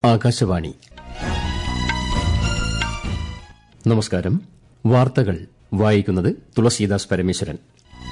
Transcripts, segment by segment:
ആകാശവാണി നമസ്കാരം വാർത്തകൾ വായിക്കുന്നത് തുളസീദാസ് പരമേശ്വരൻ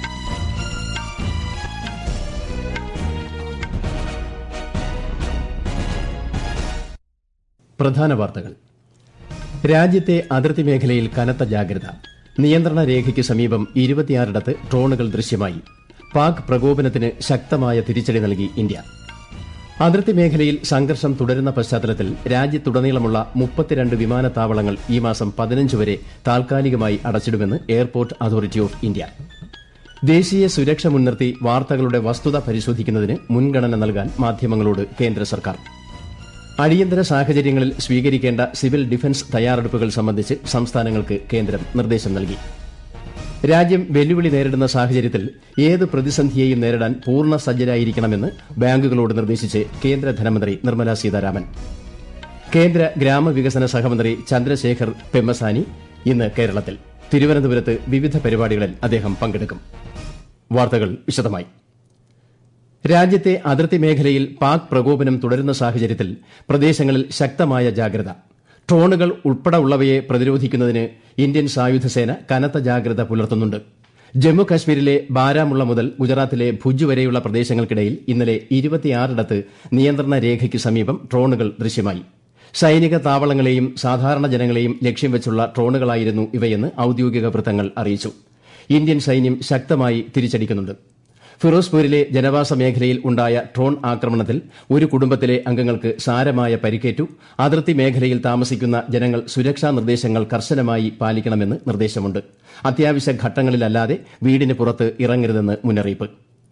പ്രധാന വാർത്തകൾ രാജ്യത്തെ അതിർത്തി മേഖലയിൽ കനത്ത ജാഗ്രത നിയന്ത്രണ രേഖയ്ക്ക് സമീപം ഇരുപത്തിയാറിടത്ത് ഡ്രോണുകൾ ദൃശ്യമായി പാക് പ്രകോപനത്തിന് ശക്തമായ തിരിച്ചടി നൽകി ഇന്ത്യ അതിർത്തി മേഖലയിൽ സംഘർഷം തുടരുന്ന പശ്ചാത്തലത്തിൽ രാജ്യത്തുടനീളമുള്ള മുപ്പത്തിരണ്ട് വിമാനത്താവളങ്ങൾ ഈ മാസം പതിനഞ്ച് വരെ താൽക്കാലികമായി അടച്ചിടുമെന്ന് എയർപോർട്ട് അതോറിറ്റി ഓഫ് ഇന്ത്യ ദേശീയ സുരക്ഷ മുൻനിർത്തി വാർത്തകളുടെ വസ്തുത പരിശോധിക്കുന്നതിന് മുൻഗണന നൽകാൻ മാധ്യമങ്ങളോട് കേന്ദ്ര സർക്കാർ അടിയന്തര സാഹചര്യങ്ങളിൽ സ്വീകരിക്കേണ്ട സിവിൽ ഡിഫൻസ് തയ്യാറെടുപ്പുകൾ സംബന്ധിച്ച് സംസ്ഥാനങ്ങൾക്ക് കേന്ദ്രം നിർദ്ദേശം നൽകി രാജ്യം വെല്ലുവിളി നേരിടുന്ന സാഹചര്യത്തിൽ ഏത് പ്രതിസന്ധിയെയും നേരിടാൻ പൂർണ്ണ സജ്ജരായിരിക്കണമെന്ന് ബാങ്കുകളോട് നിർദ്ദേശിച്ച് കേന്ദ്ര ധനമന്ത്രി നിർമ്മല സീതാരാമൻ കേന്ദ്ര ഗ്രാമവികസന സഹമന്ത്രി ചന്ദ്രശേഖർ പെമ്മസാനി ഇന്ന് കേരളത്തിൽ തിരുവനന്തപുരത്ത് വിവിധ പരിപാടികളിൽ അദ്ദേഹം പങ്കെടുക്കും വാർത്തകൾ വിശദമായി രാജ്യത്തെ അതിർത്തി മേഖലയിൽ പാക് പ്രകോപനം തുടരുന്ന സാഹചര്യത്തിൽ പ്രദേശങ്ങളിൽ ശക്തമായ ജാഗ്രത ഡ്രോണുകൾ ഉൾപ്പെടെ ഉള്ളവയെ പ്രതിരോധിക്കുന്നതിന് ഇന്ത്യൻ സായുധസേന കനത്ത ജാഗ്രത പുലർത്തുന്നുണ്ട് ജമ്മു കശ്മീരിലെ ബാരാമുള്ള മുതൽ ഗുജറാത്തിലെ ഭുജ് വരെയുള്ള പ്രദേശങ്ങൾക്കിടയിൽ ഇന്നലെ ഇരുപത്തിയാറിടത്ത് നിയന്ത്രണ രേഖയ്ക്ക് സമീപം ഡ്രോണുകൾ ദൃശ്യമായി സൈനിക താവളങ്ങളെയും സാധാരണ ജനങ്ങളെയും ലക്ഷ്യം വെച്ചുള്ള ഡ്രോണുകളായിരുന്നു ഇവയെന്ന് ഔദ്യോഗിക വൃത്തങ്ങൾ അറിയിച്ചു ഇന്ത്യൻ സൈന്യം ശക്തമായി തിരിച്ചടിക്കുന്നുണ്ട് ഫിറോസ്പൂരിലെ ജനവാസ മേഖലയിൽ ഉണ്ടായ ഡ്രോൺ ആക്രമണത്തിൽ ഒരു കുടുംബത്തിലെ അംഗങ്ങൾക്ക് സാരമായ പരിക്കേറ്റു അതിർത്തി മേഖലയിൽ താമസിക്കുന്ന ജനങ്ങൾ സുരക്ഷാ നിർദ്ദേശങ്ങൾ കർശനമായി പാലിക്കണമെന്ന് നിർദ്ദേശമുണ്ട് അത്യാവശ്യ ഘട്ടങ്ങളിലല്ലാതെ വീടിന് പുറത്ത് ഇറങ്ങരുതെന്ന് മുന്നറിയിപ്പ്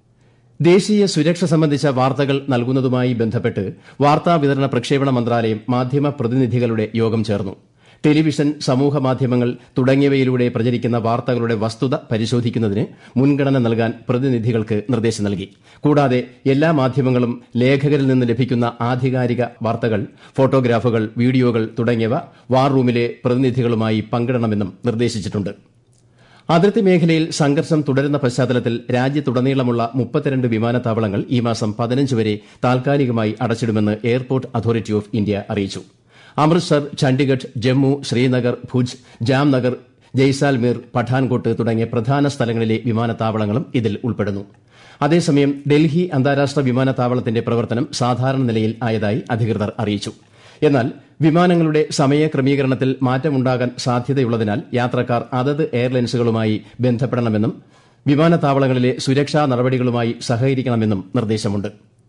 ദേശീയ സുരക്ഷ സംബന്ധിച്ച വാർത്തകൾ നൽകുന്നതുമായി ബന്ധപ്പെട്ട് വാർത്താവിതരണ പ്രക്ഷേപണ മന്ത്രാലയം മാധ്യമ പ്രതിനിധികളുടെ യോഗം ചേർന്നു ടെലിവിഷൻ സമൂഹമാധ്യമങ്ങൾ തുടങ്ങിയവയിലൂടെ പ്രചരിക്കുന്ന വാർത്തകളുടെ വസ്തുത പരിശോധിക്കുന്നതിന് മുൻഗണന നൽകാൻ പ്രതിനിധികൾക്ക് നിർദ്ദേശം നൽകി കൂടാതെ എല്ലാ മാധ്യമങ്ങളും ലേഖകരിൽ നിന്ന് ലഭിക്കുന്ന ആധികാരിക വാർത്തകൾ ഫോട്ടോഗ്രാഫുകൾ വീഡിയോകൾ തുടങ്ങിയവ വാർ റൂമിലെ പ്രതിനിധികളുമായി പങ്കിടണമെന്നും നിർദ്ദേശിച്ചിട്ടുണ്ട് അതിർത്തി മേഖലയിൽ സംഘർഷം തുടരുന്ന പശ്ചാത്തലത്തിൽ രാജ്യത്തുടനീളമുള്ള മുപ്പത്തിരണ്ട് വിമാനത്താവളങ്ങൾ ഈ മാസം പതിനഞ്ച് വരെ താൽക്കാലികമായി അടച്ചിടുമെന്ന് എയർപോർട്ട് അതോറിറ്റി ഓഫ് ഇന്ത്യ അറിയിച്ചു അമൃത്സർ ചണ്ഡിഗഡ് ജമ്മു ശ്രീനഗർ ഭുജ് ജാംനഗർ ജയ്സാൽമീർ പഠാൻകോട്ട് തുടങ്ങിയ പ്രധാന സ്ഥലങ്ങളിലെ വിമാനത്താവളങ്ങളും ഇതിൽ ഉൾപ്പെടുന്നു അതേസമയം ഡൽഹി അന്താരാഷ്ട്ര വിമാനത്താവളത്തിന്റെ പ്രവർത്തനം സാധാരണ നിലയിൽ ആയതായി അധികൃതർ അറിയിച്ചു എന്നാൽ വിമാനങ്ങളുടെ സമയ ക്രമീകരണത്തിൽ മാറ്റമുണ്ടാകാൻ സാധ്യതയുള്ളതിനാൽ യാത്രക്കാർ അതത് എയർലൈൻസുകളുമായി ബന്ധപ്പെടണമെന്നും വിമാനത്താവളങ്ങളിലെ സുരക്ഷാ നടപടികളുമായി സഹകരിക്കണമെന്നും നിർദ്ദേശമുണ്ട്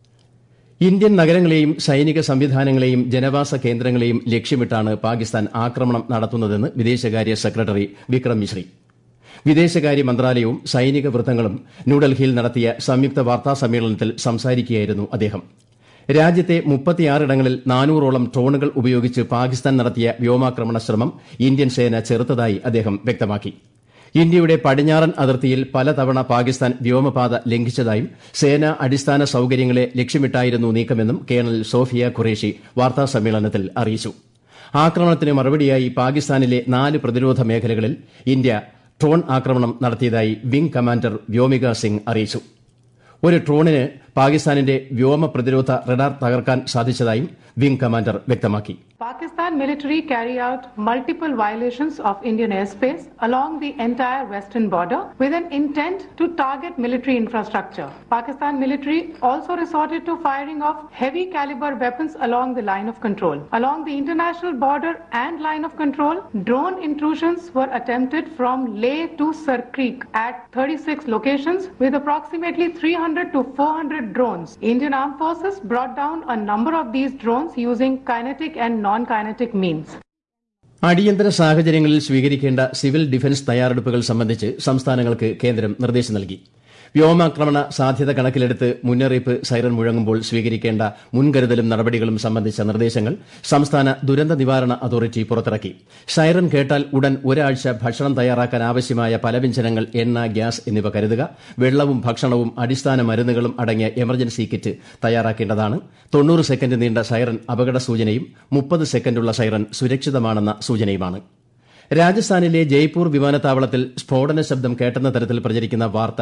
ഇന്ത്യൻ നഗരങ്ങളെയും സൈനിക സംവിധാനങ്ങളെയും ജനവാസ കേന്ദ്രങ്ങളെയും ലക്ഷ്യമിട്ടാണ് പാകിസ്ഥാൻ ആക്രമണം നടത്തുന്നതെന്ന് വിദേശകാര്യ സെക്രട്ടറി വിക്രം മിശ്രി വിദേശകാര്യ മന്ത്രാലയവും സൈനിക വൃത്തങ്ങളും ന്യൂഡൽഹിയിൽ നടത്തിയ സംയുക്ത വാർത്താ സമ്മേളനത്തിൽ സംസാരിക്കുകയായിരുന്നു അദ്ദേഹം രാജ്യത്തെ മുപ്പത്തിയാറിടങ്ങളിൽ നാനൂറോളം ഡ്രോണുകൾ ഉപയോഗിച്ച് പാകിസ്ഥാൻ നടത്തിയ വ്യോമാക്രമണ ശ്രമം ഇന്ത്യൻ സേന ചെറുത്തതായി അദ്ദേഹം വ്യക്തമാക്കി ഇന്ത്യയുടെ പടിഞ്ഞാറൻ അതിർത്തിയിൽ പലതവണ പാകിസ്ഥാൻ വ്യോമപാത ലംഘിച്ചതായും സേന അടിസ്ഥാന സൌകര്യങ്ങളെ ലക്ഷ്യമിട്ടായിരുന്നു നീക്കമെന്നും കേണൽ സോഫിയ ഖുറേഷി വാർത്താസമ്മേളനത്തിൽ അറിയിച്ചു ആക്രമണത്തിന് മറുപടിയായി പാകിസ്ഥാനിലെ നാല് പ്രതിരോധ മേഖലകളിൽ ഇന്ത്യ ഡ്രോൺ ആക്രമണം നടത്തിയതായി വിംഗ് കമാൻഡർ വ്യോമിക സിംഗ് അറിയിച്ചു ഒരു ഡ്രോണിന് പാകിസ്ഥാനിന്റെ വ്യോമ പ്രതിരോധ റഡാർ തകർക്കാൻ സാധിച്ചതായും വിംഗ് കമാൻഡർ വ്യക്തമാക്കി Pakistan military carry out multiple violations of Indian airspace along the entire western border with an intent to target military infrastructure. Pakistan military also resorted to firing of heavy caliber weapons along the line of control. Along the international border and line of control, drone intrusions were attempted from Leh to Sir Creek at 36 locations with approximately 300 to 400 drones. Indian Armed Forces brought down a number of these drones using kinetic and non-kinetic means. അടിയന്തര സാഹചര്യങ്ങളിൽ സ്വീകരിക്കേണ്ട civil defence തയ്യാറെടുപ്പുകൾ സംബന്ധിച്ച് സംസ്ഥാനങ്ങൾക്ക് കേന്ദ്രം നിർദ്ദേശം നൽകി വ്യോമാക്രമണ സാധ്യത കണക്കിലെടുത്ത് മുന്നറിയിപ്പ് സൈറൻ മുഴങ്ങുമ്പോൾ സ്വീകരിക്കേണ്ട മുൻകരുതലും നടപടികളും സംബന്ധിച്ച നിർദ്ദേശങ്ങൾ സംസ്ഥാന ദുരന്ത നിവാരണ അതോറിറ്റി പുറത്തിറക്കി സൈറൻ കേട്ടാൽ ഉടൻ ഒരാഴ്ച ഭക്ഷണം തയ്യാറാക്കാൻ ആവശ്യമായ പലവ്യഞ്ജനങ്ങൾ എണ്ണ ഗ്യാസ് എന്നിവ കരുതുക വെള്ളവും ഭക്ഷണവും അടിസ്ഥാന മരുന്നുകളും അടങ്ങിയ എമർജൻസി കിറ്റ് തയ്യാറാക്കേണ്ടതാണ് തൊണ്ണൂറ് സെക്കൻഡ് നീണ്ട സൈറൻ അപകട സൂചനയും മുപ്പത് സെക്കൻഡുള്ള സൈറൻ സുരക്ഷിതമാണെന്ന സൂചനയുമാണ് രാജസ്ഥാനിലെ ജയ്പൂർ വിമാനത്താവളത്തിൽ സ്ഫോടന ശബ്ദം കേട്ടെന്ന തരത്തിൽ പ്രചരിക്കുന്ന വാർത്ത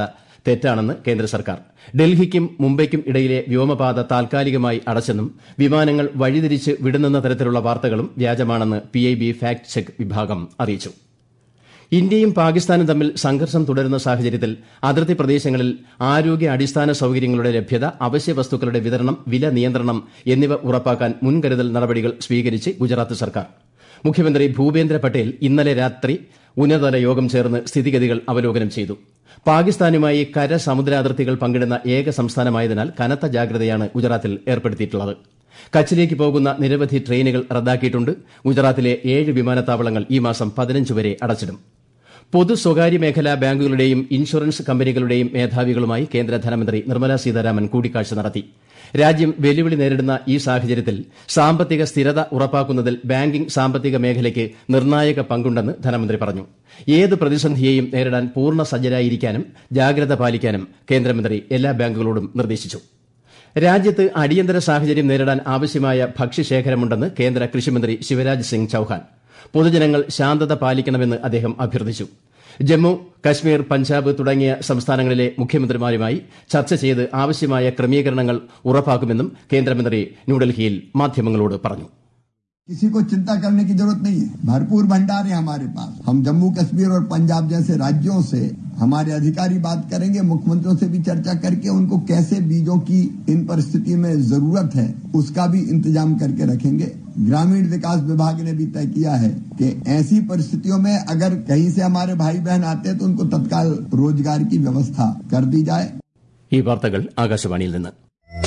തെറ്റാണെന്ന് കേന്ദ്ര സർക്കാർ ഡൽഹിക്കും മുംബൈക്കും ഇടയിലെ വ്യോമപാത താൽക്കാലികമായി അടച്ചെന്നും വിമാനങ്ങൾ വഴിതിരിച്ച് വിടുന്നെന്ന തരത്തിലുള്ള വാർത്തകളും വ്യാജമാണെന്ന് പിഐബി ഫാക്ട് ചെക്ക് വിഭാഗം അറിയിച്ചു ഇന്ത്യയും പാകിസ്ഥാനും തമ്മിൽ സംഘർഷം തുടരുന്ന സാഹചര്യത്തിൽ അതിർത്തി പ്രദേശങ്ങളിൽ ആരോഗ്യ അടിസ്ഥാന സൌകര്യങ്ങളുടെ ലഭ്യത അവശ്യ വസ്തുക്കളുടെ വിതരണം വില നിയന്ത്രണം എന്നിവ ഉറപ്പാക്കാൻ മുൻകരുതൽ നടപടികൾ സ്വീകരിച്ച് ഗുജറാത്ത് സർക്കാർ മുഖ്യമന്ത്രി ഭൂപേന്ദ്ര പട്ടേൽ ഇന്നലെ രാത്രി ഉന്നതതല യോഗം ചേർന്ന് സ്ഥിതിഗതികൾ അവലോകനം ചെയ്തു പാകിസ്ഥാനുമായി കര സമുദ്രാതിർത്തികൾ പങ്കിടുന്ന ഏക സംസ്ഥാനമായതിനാൽ കനത്ത ജാഗ്രതയാണ് ഗുജറാത്തിൽ ഏർപ്പെടുത്തിയിട്ടുള്ളത് കച്ചിലേക്ക് പോകുന്ന നിരവധി ട്രെയിനുകൾ റദ്ദാക്കിയിട്ടുണ്ട് ഗുജറാത്തിലെ ഏഴ് വിമാനത്താവളങ്ങൾ ഈ മാസം പതിനഞ്ച് വരെ അടച്ചിടും പൊതു സ്വകാര്യ മേഖലാ ബാങ്കുകളുടെയും ഇൻഷുറൻസ് കമ്പനികളുടെയും മേധാവികളുമായി കേന്ദ്ര ധനമന്ത്രി നിർമ്മലാ സീതാരാമൻ കൂടിക്കാഴ്ച നടത്തി രാജ്യം വെല്ലുവിളി നേരിടുന്ന ഈ സാഹചര്യത്തിൽ സാമ്പത്തിക സ്ഥിരത ഉറപ്പാക്കുന്നതിൽ ബാങ്കിംഗ് സാമ്പത്തിക മേഖലയ്ക്ക് നിർണായക പങ്കുണ്ടെന്ന് ധനമന്ത്രി പറഞ്ഞു ഏത് പ്രതിസന്ധിയെയും നേരിടാൻ പൂർണ്ണ സജ്ജരായിരിക്കാനും ജാഗ്രത പാലിക്കാനും കേന്ദ്രമന്ത്രി എല്ലാ ബാങ്കുകളോടും നിർദ്ദേശിച്ചു രാജ്യത്ത് അടിയന്തര സാഹചര്യം നേരിടാൻ ആവശ്യമായ ഭക്ഷ്യശേഖരമുണ്ടെന്ന് കേന്ദ്ര കൃഷിമന്ത്രി ശിവരാജ് സിംഗ് ചൌഹാൻ പൊതുജനങ്ങൾ ശാന്തത പാലിക്കണമെന്ന് അദ്ദേഹം അഭ്യർത്ഥിച്ചു ജമ്മു കശ്മീർ പഞ്ചാബ് തുടങ്ങിയ സംസ്ഥാനങ്ങളിലെ മുഖ്യമന്ത്രിമാരുമായി ചർച്ച ചെയ്ത് ആവശ്യമായ ക്രമീകരണങ്ങൾ ഉറപ്പാക്കുമെന്നും കേന്ദ്രമന്ത്രി ന്യൂഡൽഹിയിൽ മാധ്യമങ്ങളോട് പറഞ്ഞു किसी को चिंता करने की जरूरत नहीं है भरपूर भंडार है हमारे पास हम जम्मू कश्मीर और पंजाब जैसे राज्यों से हमारे अधिकारी बात करेंगे मुख्यमंत्रियों से भी चर्चा करके उनको कैसे बीजों की इन परिस्थिति में जरूरत है उसका भी इंतजाम करके रखेंगे ग्रामीण विकास विभाग ने भी तय किया है कि ऐसी परिस्थितियों में अगर कहीं से हमारे भाई बहन आते हैं तो उनको तत्काल रोजगार की व्यवस्था कर दी जाए ഈ വാർത്തകൾ ആകാശവാണിയിൽ നിന്ന്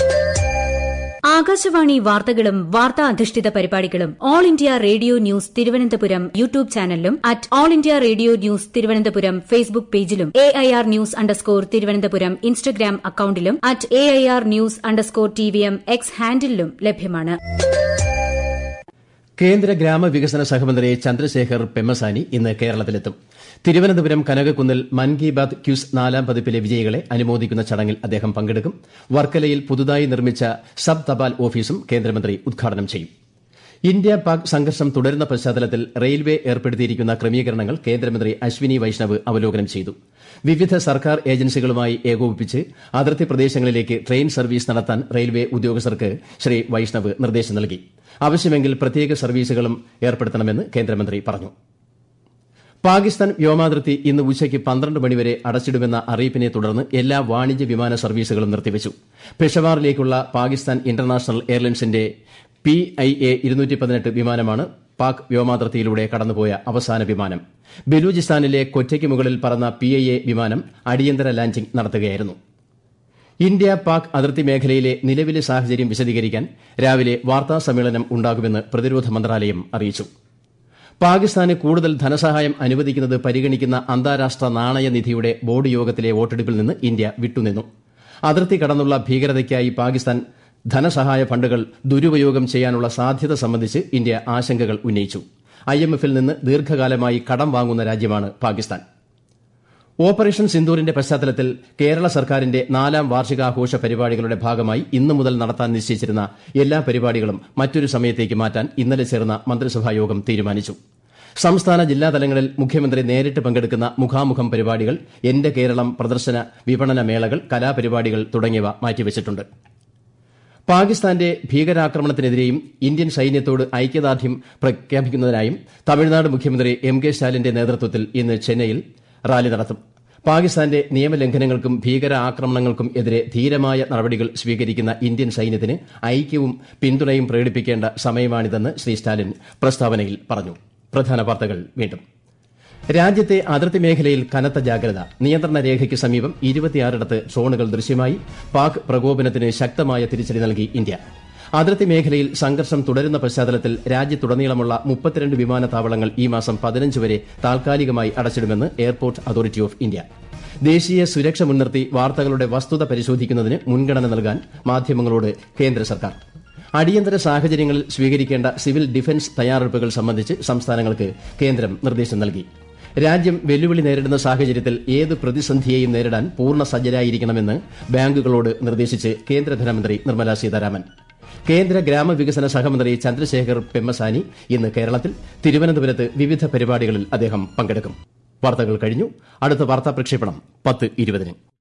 ആകാശവാണി വാർത്തകളും വാർത്താ അധിഷ്ഠിത പരിപാടികളും all India radio news Thiruvananthapuram YouTube ചാനലിലും at all India radio news Thiruvananthapuram Facebook പേജിലും A I R news underscore Thiruvananthapuram Instagram അക്കൌണ്ടിലും at A I R news underscore T V M X ഹാൻഡിലും ലഭ്യമാണ് കേന്ദ്ര ഗ്രാമവികസന സഹമന്ത്രി ചന്ദ്രശേഖർ പെമ്മസാനി ഇന്ന് കേരളത്തിലെത്തും തിരുവനന്തപുരം കനകക്കുന്നിൽ മൻ കി ബാത് ക്യൂസ് നാലാം പതിപ്പിലെ വിജയികളെ അനുമോദിക്കുന്ന ചടങ്ങിൽ അദ്ദേഹം പങ്കെടുക്കും വർക്കലയിൽ പുതുതായി നിർമ്മിച്ച സബ് തപാൽ ഓഫീസും കേന്ദ്രമന്ത്രി ഉദ്ഘാടനം ചെയ്യും ഇന്ത്യ പാക് സംഘർഷം തുടരുന്ന പശ്ചാത്തലത്തിൽ റെയിൽവേ ഏർപ്പെടുത്തിയിരിക്കുന്ന ക്രമീകരണങ്ങൾ കേന്ദ്രമന്ത്രി അശ്വിനി വൈഷ്ണവ് അവലോകനം ചെയ്തു വിവിധ സർക്കാർ ഏജൻസികളുമായി ഏകോപിപ്പിച്ച് അതിർത്തി പ്രദേശങ്ങളിലേക്ക് ട്രെയിൻ സർവീസ് നടത്താൻ റെയിൽവേ ഉദ്യോഗസ്ഥർക്ക് ശ്രീ വൈഷ്ണവ് നിർദ്ദേശം നൽകി ആവശ്യമെങ്കിൽ പ്രത്യേക സർവീസുകളും ഏർപ്പെടുത്തണമെന്ന് കേന്ദ്രമന്ത്രി പറഞ്ഞു പാകിസ്ഥാൻ വ്യോമാതിർത്തി ഇന്ന് ഉച്ചയ്ക്ക് പന്ത്രണ്ട് മണിവരെ അടച്ചിടുമെന്ന അറിയിപ്പിനെ തുടർന്ന് എല്ലാ വാണിജ്യ വിമാന സർവീസുകളും നിർത്തിവച്ചു പെഷവാറിലേക്കുള്ള പാകിസ്ഥാൻ ഇന്റർനാഷണൽ എയർലൈൻസിന്റെ പി ഐ എ വിമാനമാണ് പാക് വ്യോമാതിർത്തിയിലൂടെ കടന്നുപോയ അവസാന വിമാനം ബലൂചിസ്ഥാനിലെ കൊറ്റയ്ക്ക് മുകളിൽ പറന്ന പി ഐ എ വിമാനം അടിയന്തര ലാൻഡിംഗ് നടത്തുകയായിരുന്നു ഇന്ത്യ പാക് അതിർത്തി മേഖലയിലെ നിലവിലെ സാഹചര്യം വിശദീകരിക്കാൻ രാവിലെ വാർത്താ സമ്മേളനം ഉണ്ടാകുമെന്ന് പ്രതിരോധ മന്ത്രാലയം അറിയിച്ചു പാകിസ്ഥാന് കൂടുതൽ ധനസഹായം അനുവദിക്കുന്നത് പരിഗണിക്കുന്ന അന്താരാഷ്ട്ര നാണയനിധിയുടെ ബോർഡ് യോഗത്തിലെ വോട്ടെടുപ്പിൽ നിന്ന് ഇന്ത്യ വിട്ടുനിന്നു അതിർത്തി കടന്നുള്ള ഭീകരതയ്ക്കായി പാകിസ്ഥാൻ ധനസഹായ ഫണ്ടുകൾ ദുരുപയോഗം ചെയ്യാനുള്ള സാധ്യത സംബന്ധിച്ച് ഇന്ത്യ ആശങ്കകൾ ഉന്നയിച്ചു ഐഎംഎഫിൽ നിന്ന് ദീർഘകാലമായി കടം വാങ്ങുന്ന രാജ്യമാണ് പാകിസ്ഥാൻ ഓപ്പറേഷൻ സിന്ദൂറിന്റെ പശ്ചാത്തലത്തിൽ കേരള സർക്കാരിന്റെ നാലാം വാർഷികാഘോഷ പരിപാടികളുടെ ഭാഗമായി ഇന്നു മുതൽ നടത്താൻ നിശ്ചയിച്ചിരുന്ന എല്ലാ പരിപാടികളും മറ്റൊരു സമയത്തേക്ക് മാറ്റാൻ ഇന്നലെ ചേർന്ന മന്ത്രിസഭാ യോഗം തീരുമാനിച്ചു സംസ്ഥാന ജില്ലാ തലങ്ങളിൽ മുഖ്യമന്ത്രി നേരിട്ട് പങ്കെടുക്കുന്ന മുഖാമുഖം പരിപാടികൾ എന്റെ കേരളം പ്രദർശന വിപണന മേളകൾ കലാപരിപാടികൾ തുടങ്ങിയവ മാറ്റിവച്ചിട്ടുണ്ട് പാകിസ്ഥാന്റെ ഭീകരാക്രമണത്തിനെതിരെയും ഇന്ത്യൻ സൈന്യത്തോട് ഐക്യദാർഢ്യം പ്രഖ്യാപിക്കുന്നതിനായും തമിഴ്നാട് മുഖ്യമന്ത്രി എം കെ സ്റ്റാലിന്റെ നേതൃത്വത്തിൽ ഇന്ന് ചെന്നൈയിൽ റാലി നടത്തും പാകിസ്ഥാന്റെ നിയമലംഘനങ്ങൾക്കും ഭീകര ആക്രമണങ്ങൾക്കും എതിരെ ധീരമായ നടപടികൾ സ്വീകരിക്കുന്ന ഇന്ത്യൻ സൈന്യത്തിന് ഐക്യവും പിന്തുണയും പ്രകടിപ്പിക്കേണ്ട സമയമാണിതെന്ന് ശ്രീ സ്റ്റാലിൻ പ്രസ്താവനയിൽ പറഞ്ഞു പ്രധാന വാർത്തകൾ വീണ്ടും രാജ്യത്തെ അതിർത്തി മേഖലയിൽ കനത്ത ജാഗ്രത നിയന്ത്രണ രേഖയ്ക്ക് സമീപം ഇരുപത്തിയാറിടത്ത് ഡ്രോണുകൾ ദൃശ്യമായി പാക് പ്രകോപനത്തിന് ശക്തമായ തിരിച്ചടി നൽകി ഇന്ത്യ അതിർത്തി മേഖലയിൽ സംഘർഷം തുടരുന്ന പശ്ചാത്തലത്തിൽ രാജ്യത്തുടനീളമുള്ള മുപ്പത്തിരണ്ട് വിമാനത്താവളങ്ങൾ ഈ മാസം പതിനഞ്ച് വരെ താൽക്കാലികമായി അടച്ചിടുമെന്ന് എയർപോർട്ട് അതോറിറ്റി ഓഫ് ഇന്ത്യ ദേശീയ സുരക്ഷ മുൻനിർത്തി വാർത്തകളുടെ വസ്തുത പരിശോധിക്കുന്നതിന് മുൻഗണന നൽകാൻ മാധ്യമങ്ങളോട് കേന്ദ്ര സർക്കാർ അടിയന്തര സാഹചര്യങ്ങളിൽ സ്വീകരിക്കേണ്ട സിവിൽ ഡിഫൻസ് തയ്യാറെടുപ്പുകൾ സംബന്ധിച്ച് സംസ്ഥാനങ്ങൾക്ക് കേന്ദ്രം നിർദ്ദേശം നൽകി രാജ്യം വെല്ലുവിളി നേരിടുന്ന സാഹചര്യത്തിൽ ഏത് പ്രതിസന്ധിയെയും നേരിടാൻ പൂർണ്ണ സജ്ജരായിരിക്കണമെന്ന് ബാങ്കുകളോട് നിർദ്ദേശിച്ച് കേന്ദ്ര ധനമന്ത്രി നിർമ്മലാ സീതാരാമൻ കേന്ദ്ര ഗ്രാമവികസന സഹമന്ത്രി ചന്ദ്രശേഖർ പെമ്മസാനി ഇന്ന് കേരളത്തിൽ തിരുവനന്തപുരത്ത് വിവിധ പരിപാടികളിൽ അദ്ദേഹം പങ്കെടുക്കും വാർത്തകൾ കഴിഞ്ഞു അടുത്ത വാർത്താ പ്രക്ഷേപണം പത്ത് ഇരുപതിന്